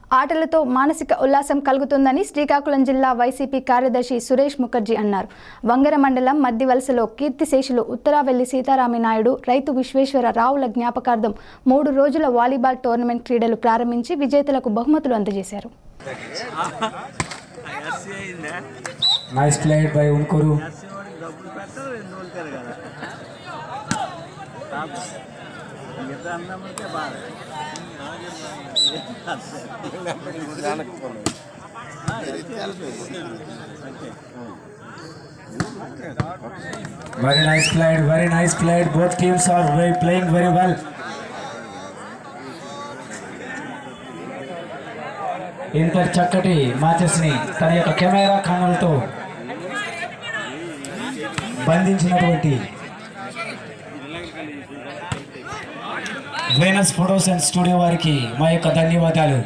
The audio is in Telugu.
ఆటలతో మానసిక ఉల్లాసం కలుగుతుందని శ్రీకాకుళం జిల్లా వైసీపీ కార్యదర్శి సురేష్ ముఖర్జీ అన్నారు వంగర మండలం మద్దివలసలో కీర్తిశేషులు ఉత్తరావెల్లి సీతారామి నాయుడు రైతు విశ్వేశ్వర రావుల జ్ఞాపకార్థం మూడు రోజుల వాలీబాల్ టోర్నమెంట్ క్రీడలు ప్రారంభించి విజేతలకు బహుమతులు అందజేశారు ఎస్సీ అయిందా nice played by Unkuru SC వాడికి డబ్బులు పెట్టారు రెండు రోజులు కదా పాపం. మిగతా అన్నమ్మకే బాధ ఆ, ఎస్సీ అయిపోయింది. Okay. Very nice played very nice played both teams are playing very well ఇంతటి చక్కటి మ్యాచెస్ ని తన యొక్క కెమెరా కన్నులతో బంధించినటువంటి వేనస్ ఫోటోస్ అండ్ స్టూడియో వారికి మా యొక్క ధన్యవాదాలు